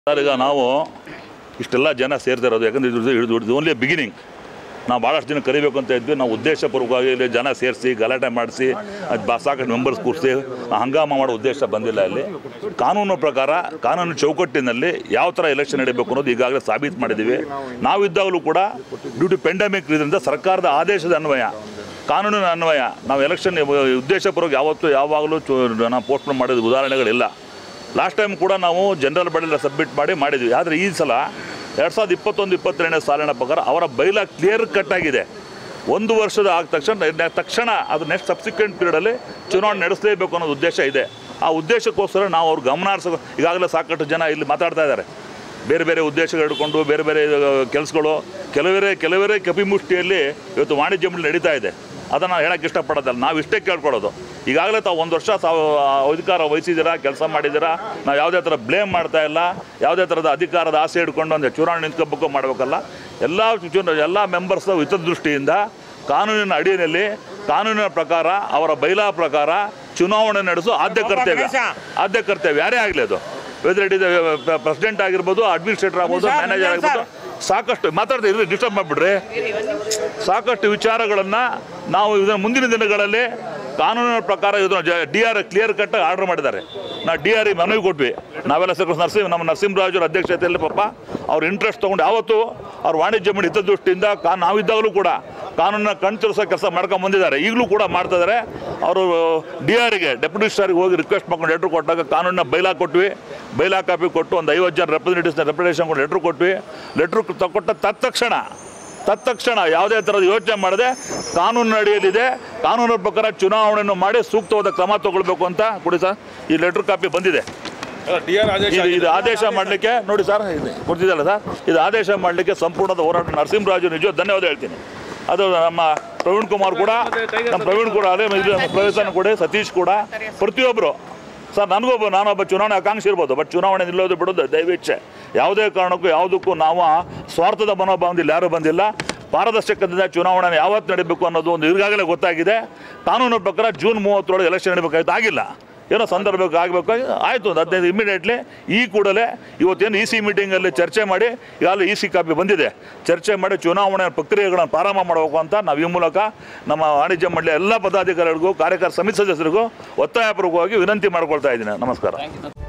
sir ಈಗ ನಾವು ಇಷ್ಟೆಲ್ಲ ಜನ ಸೇರ್ತಾ ಇರೋದು ಯಾಕಂದರೆ ಇದು ಇದು ಓನ್ಲಿ ಬಿಗಿನಿಂಗ್ ನಾವು ಭಾಳಷ್ಟು ಜನ ಕರಿಬೇಕು ಅಂತ ಇದ್ವಿ ನಾವು ಉದ್ದೇಶಪೂರ್ವಕವಾಗಿ ಇಲ್ಲಿ ಜನ ಸೇರಿಸಿ ಗಲಾಟೆ ಮಾಡಿಸಿ ಅದು ಬಾ ಸಾಕಷ್ಟು ಮೆಂಬರ್ಸ್ ಕೂರಿಸಿ ಹಂಗಾಮ ಮಾಡೋ ಉದ್ದೇಶ ಬಂದಿಲ್ಲ ಇಲ್ಲಿ ಕಾನೂನು ಪ್ರಕಾರ ಕಾನೂನು ಚೌಕಟ್ಟಿನಲ್ಲಿ ಯಾವ ಥರ ಎಲೆಕ್ಷನ್ ನಡೀಬೇಕು ಅನ್ನೋದು ಈಗಾಗಲೇ ಸಾಬೀತು ಮಾಡಿದ್ದೀವಿ ನಾವಿದ್ದಾಗಲೂ ಕೂಡ ಡ್ಯೂ ಟು ಪೆಂಡಮಿಕ್ ಇದರಿಂದ ಸರ್ಕಾರದ ಆದೇಶದ ಅನ್ವಯ ಕಾನೂನಿನ ಅನ್ವಯ ನಾವು ಎಲೆಕ್ಷನ್ ಉದ್ದೇಶಪೂರ್ವಕ ಯಾವತ್ತೂ ಯಾವಾಗಲೂ ಚು- ನಾವು ಪೋಸ್ಟ್ಪೋನ್ ಮಾಡಿದ ಉದಾಹರಣೆಗಳಿಲ್ಲ ಲಾಸ್ಟ್ ಟೈಮ್ ಕೂಡ ನಾವು ಜನರಲ್ ಬಾಡಿಲ್ಲ ಸಬ್ಮಿಟ್ ಮಾಡಿ ಮಾಡಿದ್ವಿ ಆದರೆ ಈ ಸಲ ಎರಡು ಸಾವಿರದ ಇಪ್ಪತ್ತೊಂದು ಇಪ್ಪತ್ತೆರಡನೇ ಸಾಲಿನ ಪ್ರಕಾರ ಅವರ ಬೈಲ ಕ್ಲಿಯರ್ ಕಟ್ ಆಗಿದೆ ಒಂದು ವರ್ಷದ ಆದ ತಕ್ಷಣ ನೆ- ತಕ್ಷಣ ಅದು ನೆಕ್ಸ್ಟ್ ಸಬ್ಸಿಕ್ವೆಂಟ್ ಪೀರಿಯಡಲ್ಲಿ ಚುನಾವಣೆ ನಡೆಸಲೇಬೇಕು ಅನ್ನೋದು ಉದ್ದೇಶ ಇದೆ ಆ ಉದ್ದೇಶಕ್ಕೋಸ್ಕರ ನಾವು ಅವ್ರ ಗಮನ ಹರಿಸೋ ಈಗಾಗಲೇ ಸಾಕಷ್ಟು ಜನ ಇಲ್ಲಿ ಮಾತಾಡ್ತಾ ಇದ್ದಾರೆ ಬೇರೆ ಬೇರೆ ಉದ್ದೇಶಗಳು ಹಿಡ್ಕೊಂಡು ಬೇರೆ ಬೇರೆ ಕೆಲಸಗಳು ಕೆಲವರೇ ಕೆಲವರೇ ಕಪಿಮುಷ್ಟಿಯಲ್ಲಿ ಇವತ್ತು ವಾಣಿಜ್ಯ ಮಂಡಳಿ ನಡೀತಾ ಇದೆ ಅದನ್ನು ಹೇಳಕ್ಕೆ ಇಷ್ಟಪಡೋದಲ್ಲ ನಾವು ಇಷ್ಟೇ ಕೇಳ್ಕೊಳ್ಳೋದು ಈಗಾಗಲೇ ತಾವು ಒಂದು ವರ್ಷ ತಾವು ಅಧಿಕಾರ ವಹಿಸಿದ್ದೀರಾ ಕೆಲಸ ಮಾಡಿದ್ದೀರಾ ನಾವು ಯಾವುದೇ ಥರ ಬ್ಲೇಮ್ ಮಾಡ್ತಾ ಇಲ್ಲ ಯಾವುದೇ ಥರದ ಅಧಿಕಾರದ ಆಸೆ ಹಿಡ್ಕೊಂಡು ಒಂದು ಚುನಾವಣೆ ನಿಂತ್ಕೋಬೇಕು ಮಾಡಬೇಕಲ್ಲ ಎಲ್ಲ ಚುನ ಎಲ್ಲ ಮೆಂಬರ್ಸ್ ಹಿತದೃಷ್ಟಿಯಿಂದ ಕಾನೂನಿನ ಅಡಿಯಲ್ಲಿ ಕಾನೂನಿನ ಪ್ರಕಾರ ಅವರ ಬೈಲಾ ಪ್ರಕಾರ ಚುನಾವಣೆ ನಡೆಸೋ ಆದ್ಯ ಕರ್ತವ್ಯ ಆದ್ಯ ಕರ್ತವ್ಯ ಯಾರೇ ಆಗಲಿ ಅದು ವೆದರ್ ಇಟ್ ಇಸ್ ಪ್ರೆಸಿಡೆಂಟ್ ಆಗಿರ್ಬೋದು ಅಡ್ಮಿನಿಸ್ಟ್ರೇಟರ್ ಆಗ್ಬೋದು ಮ್ಯಾನೇಜರ್ ಆಗಿರ್ಬೋದು ಸಾಕಷ್ಟು ಮಾತಾಡ್ತಾ ಇದ್ರೆ ಡಿಸ್ಟರ್ಬ್ ಮಾಡಿಬಿಡ್ರಿ ಸಾಕಷ್ಟು ವಿಚಾರಗಳನ್ನು ನಾವು ಇದನ್ನು ಮುಂದಿನ ದಿನಗಳಲ್ಲಿ ಕಾನೂನಿನ ಪ್ರಕಾರ ಇದನ್ನು D R clear cut order ಮಾಡಿದ್ದಾರೆ ನಾವು ಡಿ ಆರ್ ಮನವಿ ಕೊಟ್ವಿ ನಾವೆಲ್ಲ ಸೇರ್ಕೊಂಡು ನರಸಿಂಹ ನಮ್ಮ ನರಸಿಂಹರಾಜರ ಅಧ್ಯಕ್ಷತೆಯಲ್ಲಿ ಪಾಪ ಅವ್ರ ಇಂಟ್ರೆಸ್ಟ್ ತೊಗೊಂಡು ಯಾವತ್ತೂ ಅವ್ರ ವಾಣಿಜ್ಯ ಮಂಡಳಿ ಹಿತದೃಷ್ಟಿಯಿಂದ ಕಾ ನಾವಿದ್ದಾಗಲೂ ಕೂಡ ಕಾನೂನನ್ನ ಕಣ್ತರಿಸೋ ಕೆಲಸ ಮಾಡ್ಕೊಂಡು ಬಂದಿದ್ದಾರೆ ಈಗಲೂ ಕೂಡ ಮಾಡ್ತಾ ಇದ್ದಾರೆ ಅವರು ಡಿ ಆರ್ಗೆ ಡೆಪ್ಯೂಟಿ ಸ್ಟಾರಿಗೆ ಹೋಗಿ ರಿಕ್ವೆಸ್ಟ್ ಮಾಡ್ಕೊಂಡು ಲೆಟ್ರ್ ಕೊಟ್ಟಾಗ ಕಾನೂನನ್ನ ಬೈಲಾ ಕೊಟ್ವಿ ಬೈಲಾ ಕಾಪಿ ಕೊಟ್ಟು ಒಂದು ಐವತ್ತು ಜನ ರೆಪ್ರೆಸೆಂಟೇಟಿವ್ಸ್ನ ರೆಪ್ರೆಸೆಂಟೇಷನ್ ಕೊಟ್ಟು ಲೆಟ್ರ್ ಕೊಟ್ವಿ ಲೆಟ್ರ್ ತಗೊಟ್ಟ ತತ್ಕ್ಷಣ ತತ್ಕ್ಷಣ ಯಾವುದೇ ಥರದ ಯೋಚನೆ ಮಾಡದೆ ಕಾನೂನಿನ ಅಡಿಯಲ್ಲಿದೆ ಕಾನೂನಿನ ಪ್ರಕಾರ ಚುನಾವಣೆಯನ್ನು ಮಾಡಿ ಸೂಕ್ತವಾದ ಕ್ರಮ ತಗೊಳ್ಬೇಕು ಅಂತ ಕೊಡಿ ಸರ್ ಈ ಲೆಟ್ರ್ ಕಾಪಿ ಬಂದಿದೆ ಡಿ ಆರ್ ಆದೇಶ ಇದು ಇದು ಆದೇಶ ಮಾಡಲಿಕ್ಕೆ ನೋಡಿ ಸರ್ ಇದು ಕೊಡ್ತಿದ್ದಲ್ಲ ಸರ್ ಇದು ಆದೇಶ ಮಾಡಲಿಕ್ಕೆ ಸಂಪೂರ್ಣದ ಹೋರಾಟ ನರಸಿಂಹರಾಜು ನಿಜ ಧನ್ಯವಾದ ಹೇಳ್ತೀನಿ ಅದು ನಮ್ಮ ಪ್ರವೀಣ್ ಕುಮಾರ್ ಕೂಡ ನಮ್ಮ ಪ್ರವೀಣ್ ಕೂಡ ಅದೇ ಇದು ನಮ್ಮ ಪ್ರವೇಶನ ಕೂಡ ಸತೀಶ್ ಕೂಡ ಪ್ರತಿಯೊಬ್ಬರು ಸರ್ ನನಗೊಬ್ಬ ನಾನೊಬ್ಬ ಚುನಾವಣೆ ಆಕಾಂಕ್ಷಿ ಇರ್ಬೋದು ಬಟ್ ಚುನಾವಣೆ ನಿಲ್ಲೋದು ಬಿಡೋದು ದಯವಿಚ್ಛೆ ಯಾವುದೇ ಕಾರಣಕ್ಕೂ ಯಾವುದಕ್ಕೂ ನಾವು ಸ್ವಾರ್ಥದ ಮನೋಭಾವದಲ್ಲಿ ಯಾರೂ ಬಂದಿಲ್ಲ ಪಾರದರ್ಶಕದಿಂದ ಚುನಾವಣೆ ಯಾವತ್ತು ನಡೀಬೇಕು ಅನ್ನೋದು ಒಂದು ಈಗಾಗಲೇ ಗೊತ್ತಾಗಿದೆ ಕಾನೂನು ಪ್ರಕಾರ ಜೂನ್ ಮೂವತ್ತರೊಳಗೆ ಎಲೆಕ್ಷನ್ ನಡೀಬೇಕಾಯ್ತು ಆಗಿಲ್ಲ ಏನೋ ಸಂದರ್ಭಕ್ಕೆ ಆಗಬೇಕು ಆಯಿತು ಒಂದು ಹದಿನೈದು ಇಮಿಡಿಯೇಟ್ಲಿ ಈ ಕೂಡಲೇ ಇವತ್ತೇನು ಇ ಸಿ ಮೀಟಿಂಗಲ್ಲಿ ಚರ್ಚೆ ಮಾಡಿ ಈಗಾಗಲೇ ಇ ಸಿ ಕಾಪಿ ಬಂದಿದೆ ಚರ್ಚೆ ಮಾಡಿ ಚುನಾವಣೆ ಪ್ರಕ್ರಿಯೆಗಳನ್ನು ಪ್ರಾರಂಭ ಮಾಡಬೇಕು ಅಂತ ನಾವು ಈ ಮೂಲಕ ನಮ್ಮ ವಾಣಿಜ್ಯ ಮಂಡಳಿಯ ಎಲ್ಲ ಪದಾಧಿಕಾರಿಗಳಿಗೂ ಕಾರ್ಯಕಾರಿ ಸಮಿತಿ ಸದಸ್ಯರಿಗೂ ಒತ್ತಾಯಪೂರ್ವಕವಾಗಿ ವಿನಂತಿ ಮಾಡ್ಕೊಳ್ತಾ ಇದ್ದೀನಿ ನಮಸ್ಕಾರ